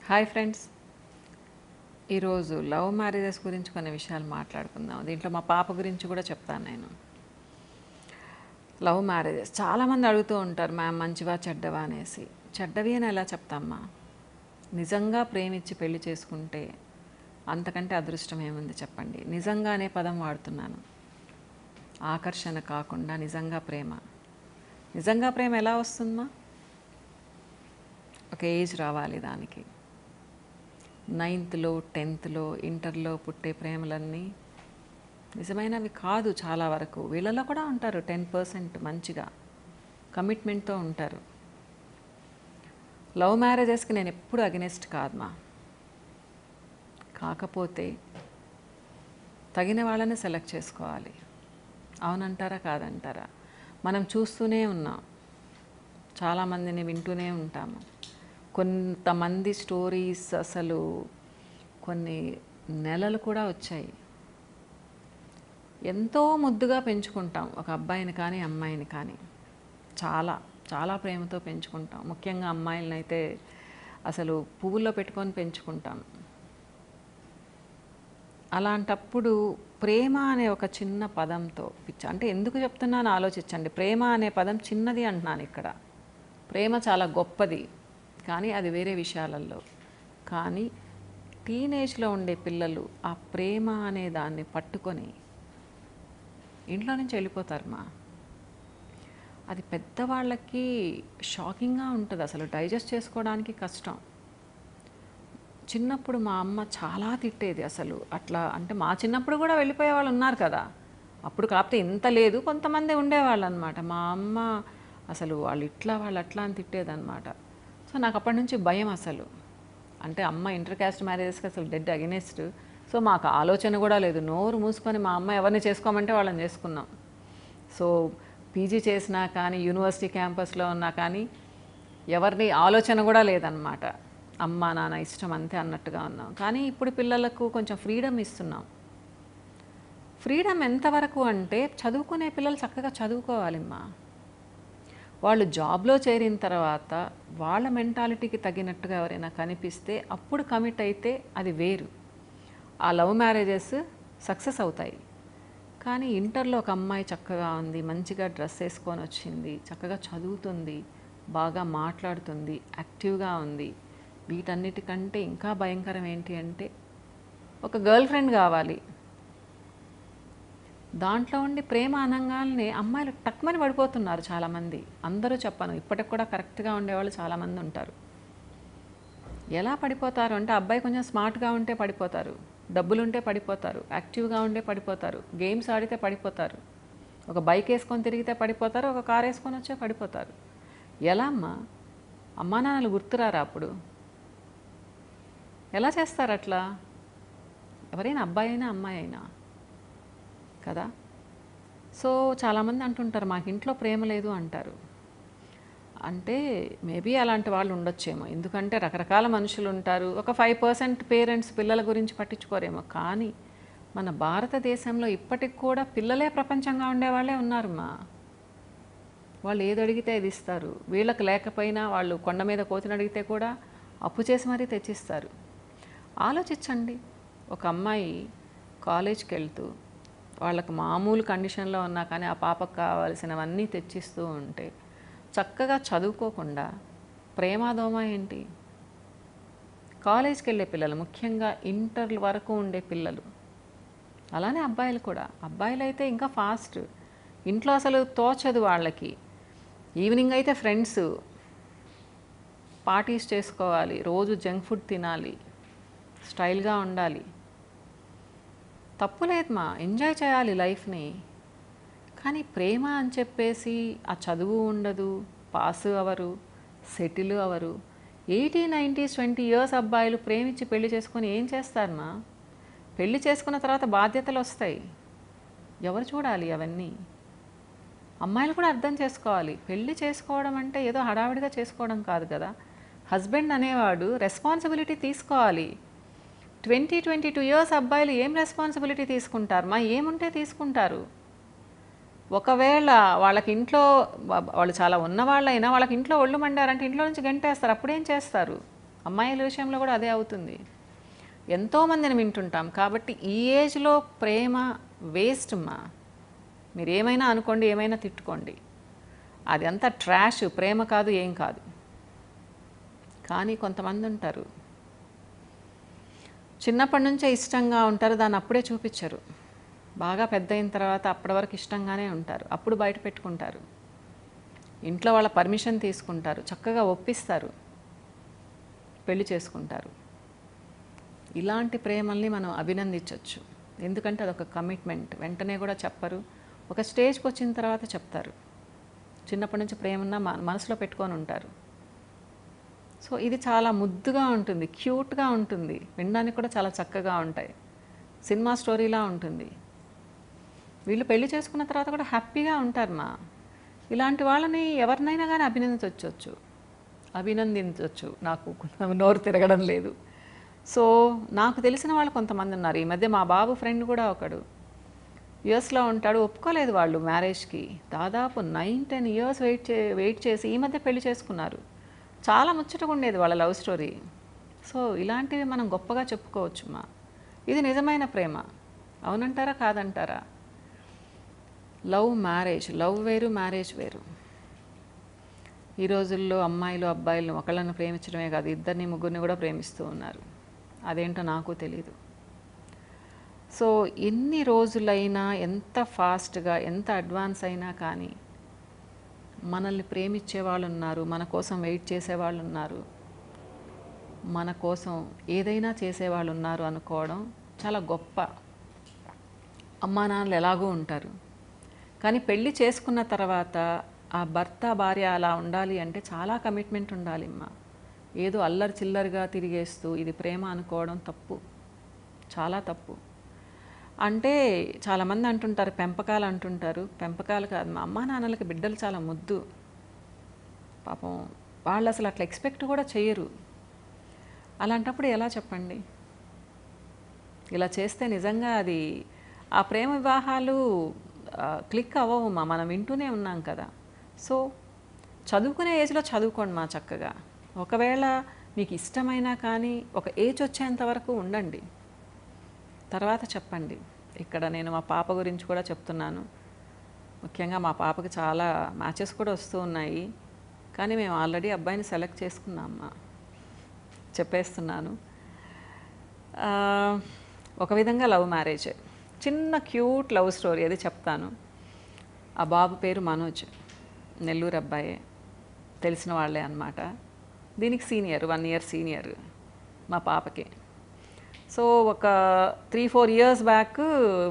hi friends ఈరోజు love marriages గురించి కొన్ని విషయాలు మాట్లాడుకుందాం దీంట్లో మా పాప గురించి కూడా చెప్తాను నేను లవ్ మ్యారేజెస్ చాలామంది అడుగుతూ ఉంటారు మ్యామ్ మంచివా చెడ్డవా అనేసి చెడ్డవి అని ఎలా చెప్తామ్మా నిజంగా ప్రేమించి పెళ్లి చేసుకుంటే అంతకంటే అదృష్టం ఏముంది చెప్పండి నిజంగా అనే పదం వాడుతున్నాను ఆకర్షణ కాకుండా నిజంగా ప్రేమ నిజంగా ప్రేమ ఎలా వస్తుందా ఒక ఏజ్ రావాలి దానికి నైన్త్లో టెన్త్లో ఇంటర్లో పుట్టే ప్రేమలన్నీ నిజమైనవి కాదు చాలా వరకు వీళ్ళలో కూడా ఉంటారు టెన్ పర్సెంట్ మంచిగా కమిట్మెంట్తో ఉంటారు లవ్ మ్యారేజెస్కి నేను ఎప్పుడు అగెనెస్ట్ కాదమ్మా కాకపోతే తగిన వాళ్ళని సెలెక్ట్ చేసుకోవాలి అవునంటారా కాదంటారా మనం చూస్తూనే ఉన్నాం చాలామందిని వింటూనే ఉంటాము కొంతమంది స్టోరీస్ అసలు కొన్ని నెలలు కూడా వచ్చాయి ఎంతో ముద్దుగా పెంచుకుంటాం ఒక అబ్బాయిని కానీ అమ్మాయిని కానీ చాలా చాలా ప్రేమతో పెంచుకుంటాం ముఖ్యంగా అమ్మాయిలను అయితే అసలు పువ్వుల్లో పెట్టుకొని పెంచుకుంటాం అలాంటప్పుడు ప్రేమ అనే ఒక చిన్న పదంతో పిచ్చ అంటే ఎందుకు చెప్తున్నాను ఆలోచించండి ప్రేమ అనే పదం చిన్నది అంటున్నాను ఇక్కడ ప్రేమ చాలా గొప్పది కానీ అది వేరే విషయాలలో కానీ టీనేజ్లో ఉండే పిల్లలు ఆ ప్రేమ అనే దాన్ని పట్టుకొని ఇంట్లో నుంచి వెళ్ళిపోతారు మా అది పెద్దవాళ్ళకి షాకింగ్గా ఉంటుంది అసలు డైజెస్ట్ చేసుకోవడానికి కష్టం చిన్నప్పుడు మా అమ్మ చాలా తిట్టేది అసలు అట్లా అంటే మా చిన్నప్పుడు కూడా వెళ్ళిపోయే వాళ్ళు ఉన్నారు కదా అప్పుడు కాకపోతే ఇంత లేదు కొంతమంది ఉండేవాళ్ళు అనమాట మా అమ్మ అసలు వాళ్ళు ఇట్లా వాళ్ళు అట్లా అని తిట్టేదన్నమాట సో నాకు అప్పటి నుంచి భయం అసలు అంటే అమ్మ ఇంటర్ క్యాస్ట్ మ్యారేజెస్కి అసలు డెడ్ అగెనెస్ట్ సో మాకు ఆలోచన కూడా లేదు నోరు మూసుకొని మా అమ్మ ఎవరిని చేసుకోమంటే వాళ్ళని చేసుకున్నాం సో పీజీ చేసినా కానీ యూనివర్సిటీ క్యాంపస్లో ఉన్నా కానీ ఎవరిని ఆలోచన కూడా లేదనమాట అమ్మ నాన్న ఇష్టం అంతే అన్నట్టుగా ఉన్నాం కానీ ఇప్పుడు పిల్లలకు కొంచెం ఫ్రీడమ్ ఇస్తున్నాం ఫ్రీడమ్ ఎంతవరకు అంటే చదువుకునే పిల్లలు చక్కగా చదువుకోవాలిమ్మా వాళ్ళు జాబ్లో చేరిన తర్వాత వాళ్ళ మెంటాలిటీకి తగినట్టుగా ఎవరైనా కనిపిస్తే అప్పుడు కమిట్ అయితే అది వేరు ఆ లవ్ మ్యారేజెస్ సక్సెస్ అవుతాయి కానీ ఇంటర్లో ఒక అమ్మాయి చక్కగా ఉంది మంచిగా డ్రెస్ వేసుకొని వచ్చింది చక్కగా చదువుతుంది బాగా మాట్లాడుతుంది యాక్టివ్గా ఉంది వీటన్నిటికంటే ఇంకా భయంకరం ఏంటి అంటే ఒక గర్ల్ ఫ్రెండ్ కావాలి దాంట్లో ఉండి ప్రేమ అనంగానే అమ్మాయిలు టక్మని పడిపోతున్నారు చాలామంది అందరూ చెప్పను ఇప్పటికి కూడా కరెక్ట్గా ఉండేవాళ్ళు చాలామంది ఉంటారు ఎలా పడిపోతారు అంటే అబ్బాయి కొంచెం స్మార్ట్గా ఉంటే పడిపోతారు డబ్బులు ఉంటే పడిపోతారు యాక్టివ్గా ఉంటే పడిపోతారు గేమ్స్ ఆడితే పడిపోతారు ఒక బైక్ వేసుకొని తిరిగితే పడిపోతారు ఒక కార్ వేసుకొని వచ్చే పడిపోతారు ఎలా అమ్మా అమ్మా నాన్నలు గుర్తురారా అప్పుడు ఎలా చేస్తారు అట్లా ఎవరైనా అబ్బాయి అయినా అమ్మాయి అయినా కదా సో చాలామంది అంటుంటారు మాకు ఇంట్లో ప్రేమ లేదు అంటారు అంటే మేబీ అలాంటి వాళ్ళు ఉండొచ్చేమో ఎందుకంటే రకరకాల మనుషులు ఉంటారు ఒక ఫైవ్ పర్సెంట్ పేరెంట్స్ పిల్లల గురించి పట్టించుకోరేమో కానీ మన భారతదేశంలో ఇప్పటికి కూడా పిల్లలే ప్రపంచంగా ఉండేవాళ్ళే ఉన్నారు మా వాళ్ళు ఏది అడిగితే అది ఇస్తారు వీళ్ళకి లేకపోయినా వాళ్ళు కొండ మీద కోతిని అడిగితే కూడా అప్పు చేసి మరీ తెచ్చిస్తారు ఆలోచించండి ఒక అమ్మాయి కాలేజ్కి వెళ్తూ వాళ్ళకి మామూలు కండిషన్లో ఉన్నా కానీ ఆ పాపకు కావాల్సినవన్నీ తెచ్చిస్తూ ఉంటే చక్కగా చదువుకోకుండా ప్రేమాదోమ ఏంటి కాలేజ్కి వెళ్ళే పిల్లలు ముఖ్యంగా ఇంటర్ వరకు ఉండే పిల్లలు అలానే అబ్బాయిలు కూడా అబ్బాయిలు అయితే ఇంకా ఫాస్ట్ ఇంట్లో అసలు తోచదు వాళ్ళకి ఈవినింగ్ అయితే ఫ్రెండ్స్ పార్టీస్ చేసుకోవాలి రోజు జంక్ ఫుడ్ తినాలి స్టైల్గా ఉండాలి తప్పు లేదు మా ఎంజాయ్ చేయాలి లైఫ్ని కానీ ప్రేమ అని చెప్పేసి ఆ చదువు ఉండదు పాస్ అవరు సెటిల్ అవరు ఎయిటీ నైంటీస్ ట్వంటీ ఇయర్స్ అబ్బాయిలు ప్రేమించి పెళ్లి చేసుకొని ఏం చేస్తారమ్మా పెళ్లి చేసుకున్న తర్వాత బాధ్యతలు వస్తాయి ఎవరు చూడాలి అవన్నీ అమ్మాయిలు కూడా అర్థం చేసుకోవాలి పెళ్లి చేసుకోవడం అంటే ఏదో హడావిడిగా చేసుకోవడం కాదు కదా హస్బెండ్ అనేవాడు రెస్పాన్సిబిలిటీ తీసుకోవాలి ట్వంటీ ట్వంటీ టూ ఇయర్స్ అబ్బాయిలు ఏం రెస్పాన్సిబిలిటీ తీసుకుంటారు మా ఏముంటే తీసుకుంటారు ఒకవేళ వాళ్ళకి ఇంట్లో వా- వాళ్ళు చాలా ఉన్నవాళ్ళైనా వాళ్ళకి ఇంట్లో ఒళ్ళు మండారంటే ఇంట్లో నుంచి గంటేస్తారు అప్పుడేం చేస్తారు అమ్మాయిల విషయంలో కూడా అదే అవుతుంది ఎంతోమందిని వింటుంటాం కాబట్టి ఈ ఏజ్లో ప్రేమ వేస్ట్ అమ్మా మీరు ఏమైనా అనుకోండి ఏమైనా తిట్టుకోండి అది అంతా ట్రాష్ ప్రేమ కాదు ఏం కాదు కానీ కొంతమంది ఉంటారు చిన్నప్పటి నుంచే ఇష్టంగా ఉంటారు దాన్ని అప్పుడే చూపించరు బాగా పెద్ద అయిన తర్వాత అప్పటి వరకు ఇష్టంగానే ఉంటారు అప్పుడు బయట పెట్టుకుంటారు ఇంట్లో వాళ్ళ పర్మిషన్ తీసుకుంటారు చక్కగా ఒప్పిస్తారు పెళ్లి చేసుకుంటారు ఇలాంటి ప్రేమల్ని మనం అభినందించవచ్చు ఎందుకంటే అదొక కమిట్మెంట్ వెంటనే కూడా చెప్పరు ఒక స్టేజ్కి వచ్చిన తర్వాత చెప్తారు చిన్నప్పటి నుంచి ప్రేమ ఉన్న మన- మనసులో పెట్టుకొని ఉంటారు సో ఇది చాలా ముద్దుగా ఉంటుంది క్యూట్గా ఉంటుంది వినడానికి కూడా చాలా చక్కగా ఉంటాయి సినిమా స్టోరీలా ఉంటుంది వీళ్ళు పెళ్లి చేసుకున్న తర్వాత కూడా హ్యాపీగా ఉంటారు మా ఇలాంటి వాళ్ళని ఎవరినైనా కానీ అభినందించవచ్చు అభినందించవచ్చు నాకు కొంచెం నోరు తిరగడం లేదు సో నాకు తెలిసిన వాళ్ళు కొంతమంది ఉన్నారు ఈ మధ్య మా బాబు ఫ్రెండ్ కూడా ఒకడు యుఎస్లో ఉంటాడు ఒప్పుకోలేదు వాళ్ళు మ్యారేజ్కి దాదాపు నైన్ టెన్ ఇయర్స్ వెయిట్ చే వెయిట్ చేసి ఈ మధ్య పెళ్లి చేసుకున్నారు చాలా ముచ్చటగా ఉండేది వాళ్ళ లవ్ స్టోరీ సో ఇలాంటివి మనం గొప్పగా చెప్పుకోవచ్చు మా ఇది నిజమైన ప్రేమ అవునంటారా కాదంటారా లవ్ మ్యారేజ్ లవ్ వేరు మ్యారేజ్ వేరు ఈ రోజుల్లో అమ్మాయిలు అబ్బాయిలు ఒకళ్ళని ప్రేమించడమే కాదు ఇద్దరిని ముగ్గురిని కూడా ప్రేమిస్తూ ఉన్నారు అదేంటో నాకు తెలీదు సో ఎన్ని రోజులైనా ఎంత ఫాస్ట్గా ఎంత అడ్వాన్స్ అయినా కానీ మనల్ని ప్రేమించే వాళ్ళు ఉన్నారు మన కోసం వెయిట్ చేసే వాళ్ళు ఉన్నారు మన కోసం ఏదైనా చేసేవాళ్ళు ఉన్నారు అనుకోవడం చాలా గొప్ప అమ్మా నాన్నలు ఎలాగూ ఉంటారు కానీ పెళ్లి చేసుకున్న తర్వాత ఆ భర్త భార్య అలా ఉండాలి అంటే చాలా కమిట్మెంట్ ఉండాలి అమ్మా ఏదో అల్లరి చిల్లరిగా తిరిగేస్తూ ఇది ప్రేమ అనుకోవడం తప్పు చాలా తప్పు అంటే చాలామంది అంటుంటారు పెంపకాలు అంటుంటారు పెంపకాలు కాదు మా అమ్మా నాన్నలకి బిడ్డలు చాలా ముద్దు పాపం వాళ్ళు అసలు అట్లా ఎక్స్పెక్ట్ కూడా చేయరు అలాంటప్పుడు ఎలా చెప్పండి ఇలా చేస్తే నిజంగా అది ఆ ప్రేమ వివాహాలు ఆ, క్లిక్ అవ్వవు మా మనం వింటూనే ఉన్నాం కదా సో చదువుకునే ఏజ్లో చదువుకోండి మా చక్కగా ఒకవేళ మీకు ఇష్టమైనా కానీ ఒక ఏజ్ వచ్చేంత వరకు ఉండండి తర్వాత చెప్పండి ఇక్కడ నేను మా పాప గురించి కూడా చెప్తున్నాను ముఖ్యంగా మా పాపకి చాలా మ్యాచెస్ కూడా వస్తూ ఉన్నాయి కానీ మేము ఆల్రెడీ అబ్బాయిని సెలెక్ట్ చేసుకున్నాం అమ్మా చెప్పేస్తున్నాను ఆ, ఒక విధంగా లవ్ మ్యారేజ్ చిన్న క్యూట్ లవ్ స్టోరీ అది చెప్తాను ఆ బాబు పేరు మనోజ్ నెల్లూరు అబ్బాయే తెలిసిన వాళ్ళే అన్నమాట దీనికి సీనియర్ వన్ ఇయర్ సీనియర్ మా పాపకి సో ఒక త్రీ ఫోర్ ఇయర్స్ బ్యాక్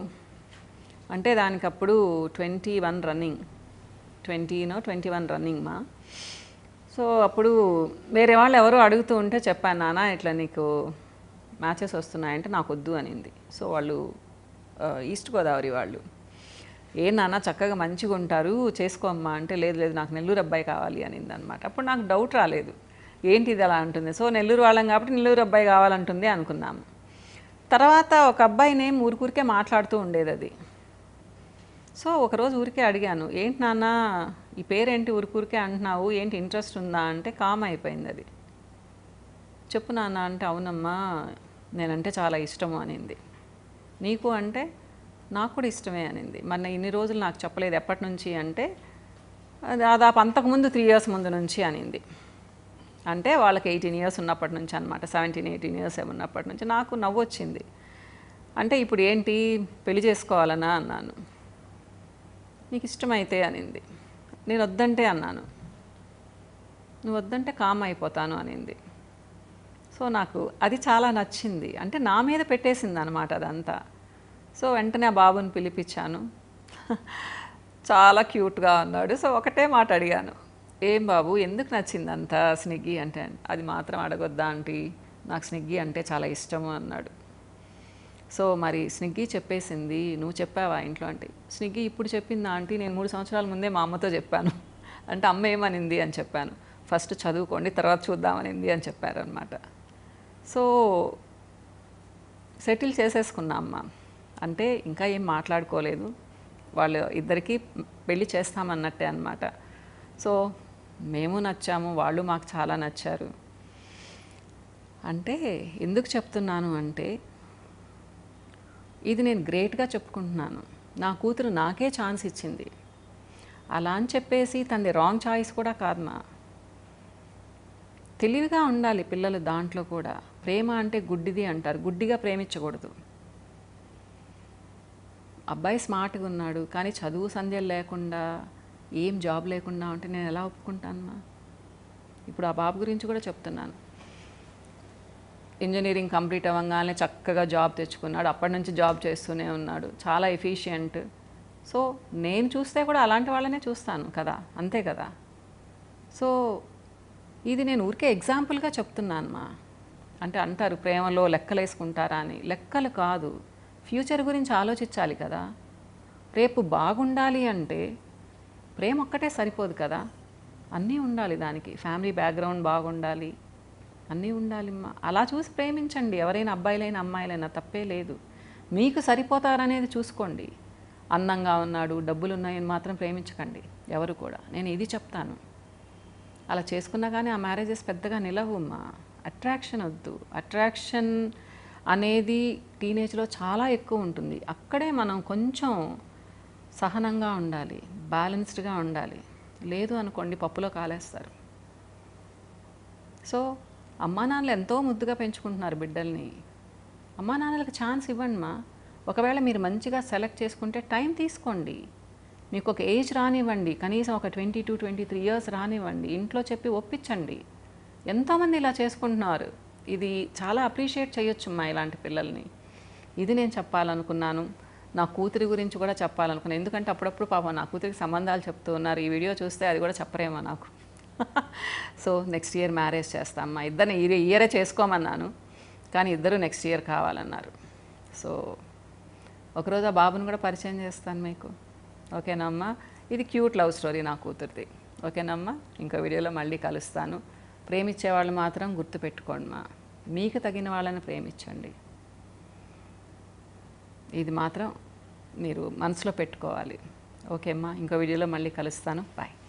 అంటే దానికి అప్పుడు ట్వంటీ వన్ రన్నింగ్ ట్వంటీనో ట్వంటీ వన్ రన్నింగ్ మా సో అప్పుడు వేరే వాళ్ళు ఎవరో అడుగుతూ ఉంటే చెప్పాను నాన్న ఇట్లా నీకు మ్యాచెస్ వస్తున్నాయంటే నాకు వద్దు అనింది సో వాళ్ళు ఆ, ఈస్ట్ గోదావరి వాళ్ళు ఏ నాన్న చక్కగా మంచిగా ఉంటారు చేసుకోమ్మా అంటే లేదు లేదు నాకు నెల్లూరు అబ్బాయి కావాలి అనింది అనమాట అప్పుడు నాకు డౌట్ రాలేదు ఏంటి ఇది అలా అంటుంది సో నెల్లూరు వాళ్ళం కాబట్టి నెల్లూరు అబ్బాయి కావాలంటుంది అనుకున్నాము తర్వాత ఒక అబ్బాయి నేమ్ ఊరికూరికే మాట్లాడుతూ ఉండేది అది సో ఒకరోజు ఊరికే అడిగాను ఏంటి నాన్న ఈ పేరేంటి ఊరికూరికే అంటున్నావు ఏంటి ఇంట్రెస్ట్ ఉందా అంటే కామ్ అయిపోయింది అది చెప్పు నాన్న అంటే అవునమ్మా నేనంటే చాలా ఇష్టము అనింది నీకు అంటే నాకు కూడా ఇష్టమే అనింది మరి ఇన్ని రోజులు నాకు చెప్పలేదు ఎప్పటి నుంచి అంటే దాదాపు అంతకుముందు త్రీ ఇయర్స్ ముందు నుంచి అనింది అంటే వాళ్ళకి ఎయిటీన్ ఇయర్స్ ఉన్నప్పటి నుంచి అనమాట సెవెంటీన్ ఎయిటీన్ ఇయర్స్ ఉన్నప్పటి నుంచి నాకు నవ్వు వచ్చింది అంటే ఇప్పుడు ఏంటి పెళ్లి చేసుకోవాలనా అన్నాను నీకు ఇష్టమైతే అనింది నేను వద్దంటే అన్నాను నువ్వు వద్దంటే కామ్ అయిపోతాను అనింది సో నాకు అది చాలా నచ్చింది అంటే నా మీద పెట్టేసింది అనమాట అదంతా సో వెంటనే ఆ బాబుని పిలిపించాను చాలా క్యూట్గా ఉన్నాడు సో ఒకటే మాట అడిగాను ఏం బాబు ఎందుకు నచ్చింది అంత స్నిగ్గి అంటే అది మాత్రం అడగొద్దా ఆంటీ నాకు స్నిగ్గి అంటే చాలా ఇష్టము అన్నాడు సో మరి స్నిగ్గి చెప్పేసింది నువ్వు చెప్పావా ఇంట్లో అంటే స్నిగ్గి ఇప్పుడు చెప్పింది ఆంటీ నేను మూడు సంవత్సరాల ముందే మా అమ్మతో చెప్పాను అంటే అమ్మ ఏమనింది అని చెప్పాను ఫస్ట్ చదువుకోండి తర్వాత చూద్దామనింది అని చెప్పారనమాట సో సెటిల్ చేసేసుకున్నా అమ్మ అంటే ఇంకా ఏం మాట్లాడుకోలేదు వాళ్ళు ఇద్దరికి పెళ్లి చేస్తామన్నట్టే అనమాట సో మేము నచ్చాము వాళ్ళు మాకు చాలా నచ్చారు అంటే ఎందుకు చెప్తున్నాను అంటే ఇది నేను గ్రేట్గా చెప్పుకుంటున్నాను నా కూతురు నాకే ఛాన్స్ ఇచ్చింది అలా అని చెప్పేసి తనది రాంగ్ చాయిస్ కూడా కాదు మా తెలివిగా ఉండాలి పిల్లలు దాంట్లో కూడా ప్రేమ అంటే గుడ్డిది అంటారు గుడ్డిగా ప్రేమించకూడదు అబ్బాయి స్మార్ట్గా ఉన్నాడు కానీ చదువు సంధ్యలు లేకుండా ఏం జాబ్ లేకుండా ఉంటే నేను ఎలా ఒప్పుకుంటానమ్మా ఇప్పుడు ఆ బాబు గురించి కూడా చెప్తున్నాను ఇంజనీరింగ్ కంప్లీట్ అవ్వగానే చక్కగా జాబ్ తెచ్చుకున్నాడు అప్పటి నుంచి జాబ్ చేస్తూనే ఉన్నాడు చాలా ఎఫిషియంట్ సో నేను చూస్తే కూడా అలాంటి వాళ్ళనే చూస్తాను కదా అంతే కదా సో ఇది నేను ఊరికే ఎగ్జాంపుల్గా చెప్తున్నాను మా అంటే అంటారు ప్రేమలో లెక్కలు వేసుకుంటారా అని లెక్కలు కాదు ఫ్యూచర్ గురించి ఆలోచించాలి కదా రేపు బాగుండాలి అంటే ప్రేమ ఒక్కటే సరిపోదు కదా అన్నీ ఉండాలి దానికి ఫ్యామిలీ బ్యాక్గ్రౌండ్ బాగుండాలి అన్నీ ఉండాలి అమ్మా అలా చూసి ప్రేమించండి ఎవరైనా అబ్బాయిలైనా అమ్మాయిలైనా తప్పే లేదు మీకు సరిపోతారనేది చూసుకోండి అందంగా ఉన్నాడు డబ్బులు ఉన్నాయని మాత్రం ప్రేమించకండి ఎవరు కూడా నేను ఇది చెప్తాను అలా చేసుకున్నా కానీ ఆ మ్యారేజెస్ పెద్దగా నిలవమ్మా అట్రాక్షన్ వద్దు అట్రాక్షన్ అనేది టీనేజ్లో చాలా ఎక్కువ ఉంటుంది అక్కడే మనం కొంచెం సహనంగా ఉండాలి బ్యాలెన్స్డ్గా ఉండాలి లేదు అనుకోండి పప్పులో కాలేస్తారు సో అమ్మా నాన్నలు ఎంతో ముద్దుగా పెంచుకుంటున్నారు బిడ్డల్ని అమ్మా నాన్నలకు ఛాన్స్ ఇవ్వండి మా ఒకవేళ మీరు మంచిగా సెలెక్ట్ చేసుకుంటే టైం తీసుకోండి మీకు ఒక ఏజ్ రానివ్వండి కనీసం ఒక twenty two twenty three years రానివ్వండి ఇంట్లో చెప్పి ఒప్పించండి ఎంతోమంది ఇలా చేసుకుంటున్నారు ఇది చాలా అప్రిషియేట్ చేయొచ్చు మా ఇలాంటి పిల్లల్ని ఇది నేను చెప్పాలనుకున్నాను నా కూతురి గురించి కూడా చెప్పాలనుకున్నాను ఎందుకంటే అప్పుడప్పుడు పాపం నా కూతురికి సంబంధాలు చెప్తూ ఉన్నారు ఈ వీడియో చూస్తే అది కూడా చెప్పరేమో నాకు సో నెక్స్ట్ ఇయర్ మ్యారేజ్ చేస్తాం మా ఇద్దరిని ఈ ఇయరే చేసుకోమన్నాను కానీ ఇద్దరు నెక్స్ట్ ఇయర్ కావాలన్నారు సో ఒకరోజు ఆ బాబుని కూడా పరిచయం చేస్తాను మీకు ఓకేనమ్మా ఇది క్యూట్ లవ్ స్టోరీ నా కూతురిది ఓకేనమ్మా ఇంకో వీడియోలో మళ్ళీ కలుస్తాను ప్రేమించే వాళ్ళు మాత్రం గుర్తుపెట్టుకోండి మా మీకు తగిన వాళ్ళని ప్రేమించండి ఇది మాత్రం మీరు మనసులో పెట్టుకోవాలి ఓకే అమ్మా ఇంకో వీడియోలో మళ్ళీ కలుస్తాను బాయ్